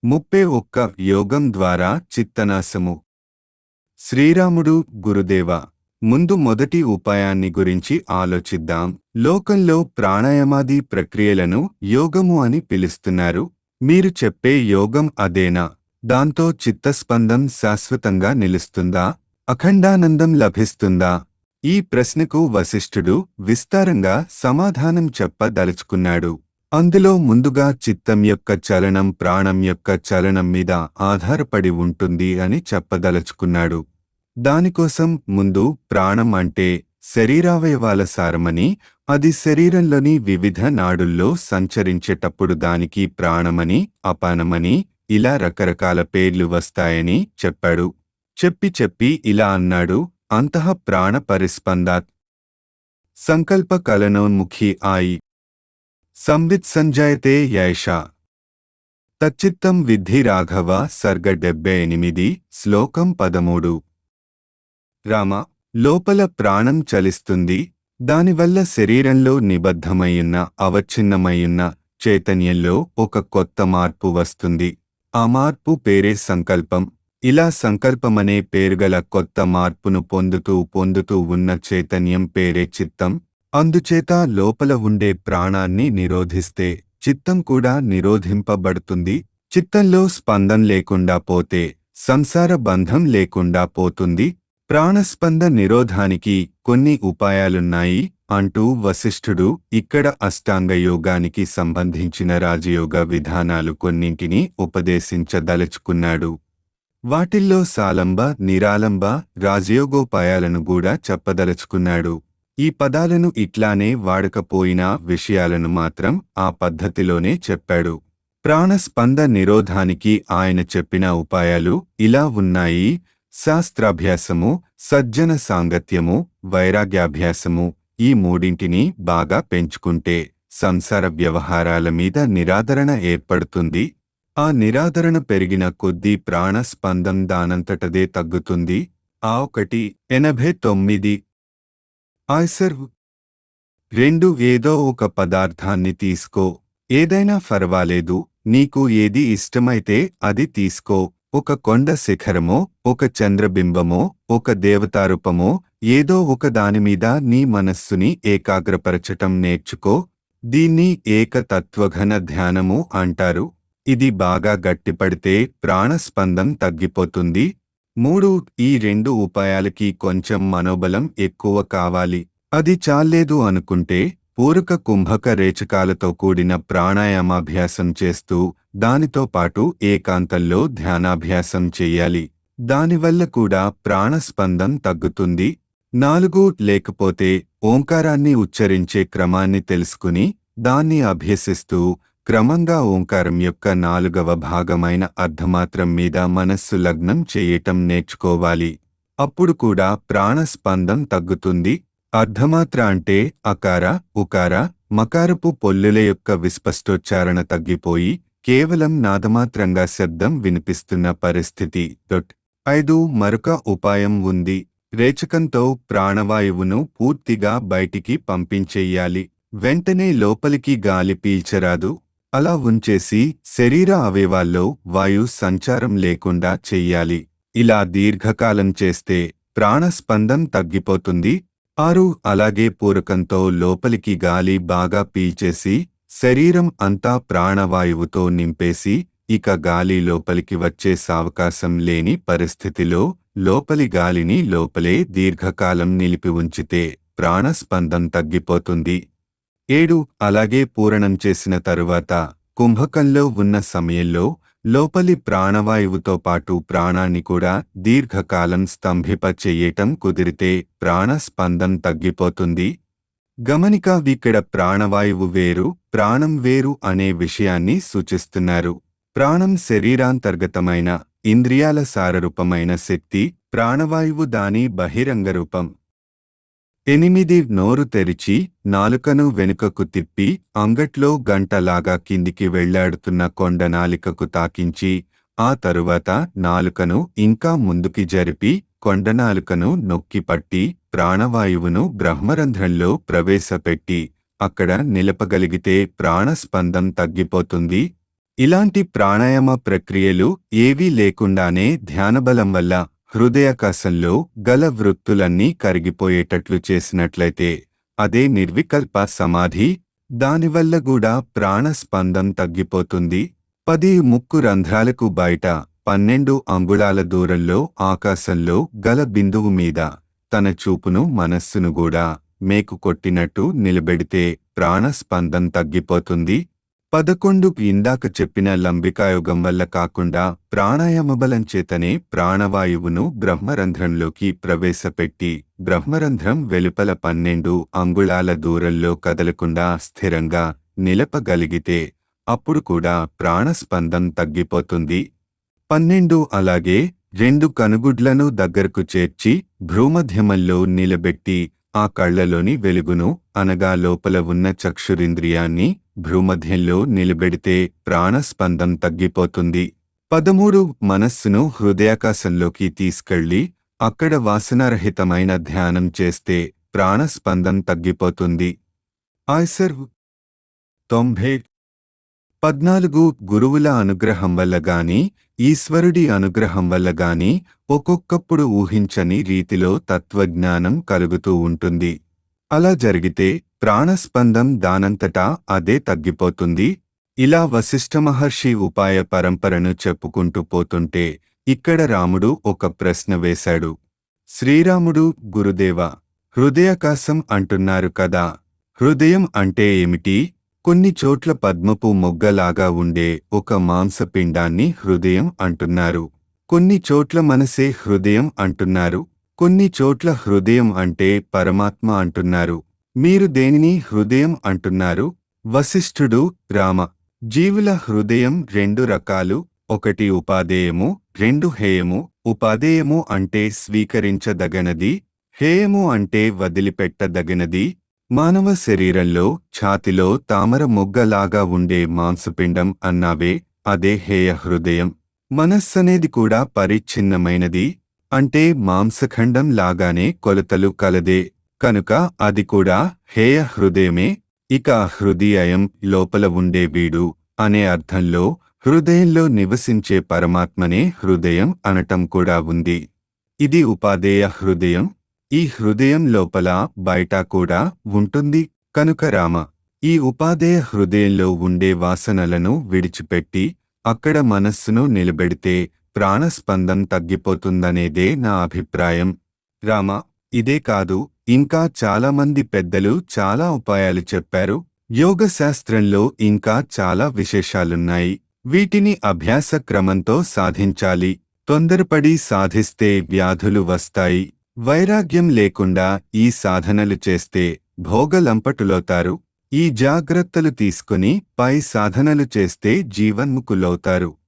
ముప్పై ఒక్క యోగం ద్వారా చిత్తనాశము శ్రీరాముడు గురుదేవ ముందు మొదటి ఉపాయాన్ని గురించి ఆలోచిద్దాం లోకంలో ప్రాణాయామాది ప్రక్రియలను యోగము అని పిలుస్తున్నారు మీరు చెప్పే యోగం అదేనా దాంతో చిత్తస్పందం శాశ్వతంగా నిలుస్తుందా అఖండానందం లభిస్తుందా ఈ ప్రశ్నకు వశిష్ఠుడు విస్తారంగా సమాధానం చెప్పదలుచుకున్నాడు అందులో ముందుగా చిత్తం యొక్క చలనం ప్రాణం యొక్క చలనం మీద ఆధారపడి ఉంటుంది అని చెప్పదలుచుకున్నాడు దానికోసం ముందు ప్రాణం అంటే శరీరావయవాల సారమని అది శరీరంలోని వివిధ నాడుల్లో సంచరించేటప్పుడు దానికి ప్రాణమని అపానమని ఇలా రకరకాల పేర్లు వస్తాయని చెప్పాడు చెప్పి చెప్పి ఇలా అన్నాడు అంతః ప్రాణ పరిస్పందాత్ సంకల్ప కలనోన్ముఖి ఆయి సంవిత్ సంజాయతే యైషా తచ్చిత్తం విద్ధి రాఘవ సర్గ డెబ్బై ఎనిమిది శ్లోకం పదమూడు రామ లోపల ప్రాణం చలిస్తుంది దానివల్ల శరీరంలో నిబద్ధమయ్యున్న అవచ్ఛిన్నమయ్యున్న చైతన్యంలో ఒక కొత్త మార్పు వస్తుంది ఆ మార్పు పేరే సంకల్పం ఇలా సంకల్పమనే పేరుగల కొత్త మార్పును పొందుతూ పొందుతూ ఉన్న చైతన్యం పేరే చిత్తం అందుచేత లోపల ఉండే ప్రాణాన్ని నిరోధిస్తే చిత్తం కూడా నిరోధింపబడుతుంది చిత్తంలో స్పందం లేకుండా పోతే సంసార బంధం లేకుండా పోతుంది ప్రాణస్పంద నిరోధానికి కొన్ని ఉపాయాలున్నాయి అంటూ వశిష్ఠుడు ఇక్కడ అష్టాంగ యోగానికి సంబంధించిన రాజయోగ విధానాలు కొన్నింటిని ఉపదేశించదలుచుకున్నాడు వాటిల్లో సాలంబ నిరాలంబ రాజయోగోపాయాలను కూడా చెప్పదలుచుకున్నాడు ఈ పదాలను ఇట్లానే వాడకపోయినా విషయాలను మాత్రం ఆ పద్ధతిలోనే చెప్పాడు ప్రాణస్పంద నిరోధానికి ఆయన చెప్పిన ఉపాయాలు ఇలా ఉన్నాయి శాస్త్రాభ్యాసము సజ్జన సాంగత్యము వైరాగ్యాభ్యాసము ఈ మూడింటిని బాగా పెంచుకుంటే సంసార వ్యవహారాల మీద నిరాదరణ ఏర్పడుతుంది ఆ నిరాదరణ పెరిగిన కొద్దీ ప్రాణస్పందం దానంతటదే తగ్గుతుంది ఆ ఒకటి ఎనభై తొమ్మిది ఆయ్సర్ రెండు ఏదో ఒక పదార్థాన్ని తీసుకో ఏదైనా ఫర్వాలేదు నీకు ఏది ఇష్టమైతే అది తీసుకో ఒక కొండ శిఖరమో ఒక చంద్రబింబమో ఒక దేవతారూపమో ఏదో ఒక దానిమీద నీ మనస్సుని ఏకాగ్రపరచటం నేర్చుకో దీన్ని ఏకతత్వఘన ధ్యానము అంటారు ఇది బాగా గట్టిపడితే ప్రాణస్పందం తగ్గిపోతుంది మూడు ఈ రెండు ఉపాయాలకి కొంచెం మనోబలం ఎక్కువ కావాలి అది చాలేదు అనుకుంటే పూరక కుంభక రేచకాలతో కూడిన ప్రాణాయామాభ్యాసం చేస్తూ దానితో పాటు ఏకాంతంలో ధ్యానాభ్యాసం చెయ్యాలి దానివల్ల కూడా ప్రాణస్పందం తగ్గుతుంది నాలుగు లేకపోతే ఓంకారాన్ని ఉచ్చరించే క్రమాన్ని తెలుసుకుని దాన్ని అభ్యసిస్తూ క్రమంగా ఓంకారం యొక్క నాలుగవ భాగమైన అర్ధమాత్రం మీద మనస్సు లగ్నం చేయటం నేర్చుకోవాలి అప్పుడు కూడా ప్రాణస్పందం తగ్గుతుంది అర్ధమాత్ర అంటే అకార ఉకార మకారపు పొల్లుల యొక్క విస్పష్టోచ్చారణ తగ్గిపోయి కేవలం నాదమాత్రంగా శబ్దం వినిపిస్తున్న పరిస్థితి డొట్ ఐదు మరొక ఉపాయం ఉంది రేచకంతో ప్రాణవాయువును పూర్తిగా బయటికి పంపించెయ్యాలి వెంటనే లోపలికి గాలి పీల్చరాదు అలా ఉంచేసి శరీర అవయవాల్లో వాయు సంచారం లేకుండా చెయ్యాలి ఇలా దీర్ఘకాలం చేస్తే ప్రాణస్పందం తగ్గిపోతుంది ఆరు అలాగే పూరకంతో లోపలికి గాలి బాగా పీల్చేసి శరీరం అంతా ప్రాణవాయువుతో నింపేసి ఇక గాలి లోపలికి వచ్చే సావకాశం లేని పరిస్థితిలో లోపలి గాలిని లోపలే దీర్ఘకాలం నిలిపి ఉంచితే ప్రాణస్పందం తగ్గిపోతుంది ఏడు అలాగే పూరణం చేసిన తరువాత కుంభకంలో ఉన్న సమయంలో లోపలి ప్రాణవాయువుతో పాటు ప్రాణాన్ని కూడా దీర్ఘకాలం స్తంభిప చెయ్యటం కుదిరితే ప్రాణస్పందం తగ్గిపోతుంది గమనిక ఇక్కడ ప్రాణవాయువు వేరు ప్రాణం వేరు అనే విషయాన్ని సూచిస్తున్నారు ప్రాణం శరీరాంతర్గతమైన ఇంద్రియాల సారరూపమైన శక్తి ప్రాణవాయువు దాని బహిరంగ రూపం ఎనిమిది నోరు తెరిచి నాలుకను వెనుకకు తిప్పి అంగట్లో గంటలాగా కిందికి వెళ్లాడుతున్న కొండ నాలికకు తాకించి ఆ తరువాత నాలుకను ఇంకా ముందుకి జరిపి కొండనాలుకను నొక్కి పట్టి ప్రాణవాయువును బ్రహ్మరంధ్రంలో ప్రవేశపెట్టి అక్కడ నిలపగలిగితే ప్రాణస్పందం తగ్గిపోతుంది ఇలాంటి ప్రాణాయామ ప్రక్రియలు ఏవీ లేకుండానే ధ్యానబలం వల్ల హృదయాకాశంలో గల వృత్తులన్నీ కరిగిపోయేటట్లు చేసినట్లయితే అదే నిర్వికల్ప సమాధి దానివల్ల కూడా ప్రాణస్పందం తగ్గిపోతుంది పది ముక్కు రంధ్రాలకు బయట పన్నెండు అంగుళాల దూరంలో ఆకాశంలో గల బిందువు మీద తన చూపును మనస్సును కూడా మేకు కొట్టినట్టు నిలబెడితే ప్రాణస్పందం తగ్గిపోతుంది పదకొండు ఇందాక చెప్పిన లంబికాయోగం వల్ల కాకుండా ప్రాణాయామబలం చేతనే ప్రాణవాయువును బ్రహ్మరంధ్రంలోకి ప్రవేశపెట్టి బ్రహ్మరంధ్రం వెలుపల పన్నెండు అంగుళాల దూరంలో కదలకుండా స్థిరంగా నిలపగలిగితే అప్పుడు కూడా ప్రాణస్పందం తగ్గిపోతుంది పన్నెండు అలాగే రెండు కనుగుడ్లను దగ్గరకు చేర్చి భ్రూమధ్యమంలో నిలబెట్టి ఆ కళ్లలోని వెలుగును అనగా లోపల ఉన్న చక్షురింద్రియాన్ని భ్రూమధ్యంలో నిలబెడితే ప్రాణస్పందం తగ్గిపోతుంది పదమూడు మనస్సును హృదయాకాశంలోకి తీసుకెళ్లి అక్కడ వాసనారహితమైన ధ్యానం చేస్తే ప్రాణస్పందం తగ్గిపోతుంది ఆయ్సర్ తొంభై పద్నాలుగు గురువుల అనుగ్రహం వల్ల గాని ఈశ్వరుడి అనుగ్రహం వల్ల గాని ఒక్కొక్కప్పుడు ఊహించని రీతిలో తత్వజ్ఞానం కలుగుతూ ఉంటుంది అలా జరిగితే ప్రాణస్పందం దానంతటా అదే తగ్గిపోతుంది ఇలా వశిష్ఠ మహర్షి ఉపాయ పరంపరను చెప్పుకుంటూ పోతుంటే ఇక్కడ రాముడు ఒక ప్రశ్న వేశాడు శ్రీరాముడు గురుదేవ హృదయాకాశం అంటున్నారు కదా హృదయం అంటే ఏమిటి కొన్ని చోట్ల పద్మపు మొగ్గలాగా ఉండే ఒక మాంసపిండాన్ని హృదయం అంటున్నారు కొన్ని చోట్ల మనసే హృదయం అంటున్నారు కొన్ని చోట్ల హృదయం అంటే పరమాత్మ అంటున్నారు మీరు దేనిని హృదయం అంటున్నారు వశిష్ఠుడు రామ జీవుల హృదయం రెండు రకాలు ఒకటి ఉపాదేయము రెండు హేయము ఉపాదేయము అంటే స్వీకరించదగనది హేయము అంటే వదిలిపెట్టదగినది మానవ శరీరంలో ఛాతిలో తామర మొగ్గలాగా ఉండే మాంసపిండం అన్నావే అదే హేయ హృదయం మనస్సనేది కూడా పరిచ్ఛిన్నమైనది అంటే మాంసఖండం లాగానే కొలతలు కలదే కనుక అది కూడా హేయ హృదయమే ఇక హృదయం లోపల ఉండే వీడు అనే అర్థంలో హృదయంలో నివసించే పరమాత్మనే హృదయం అనటం కూడా ఉంది ఇది ఉపాదేయ హృదయం ఈ హృదయం లోపల బయట కూడా ఉంటుంది కనుక రామ ఈ ఉపాదేయ హృదయంలో ఉండే వాసనలను విడిచిపెట్టి అక్కడ మనస్సును నిలబెడితే ప్రాణస్పందం తగ్గిపోతుందనేదే నా అభిప్రాయం రామ ఇదే కాదు ఇంకా చాలామంది పెద్దలు చాలా ఉపాయాలు చెప్పారు యోగ శాస్త్రంలో ఇంకా చాలా విశేషాలున్నాయి వీటిని అభ్యాస క్రమంతో సాధించాలి తొందరపడి సాధిస్తే వ్యాధులు వస్తాయి వైరాగ్యం లేకుండా ఈ సాధనలు చేస్తే భోగలంపటులవుతారు ఈ జాగ్రత్తలు తీసుకుని పై సాధనలు చేస్తే జీవన్ముకులవుతారు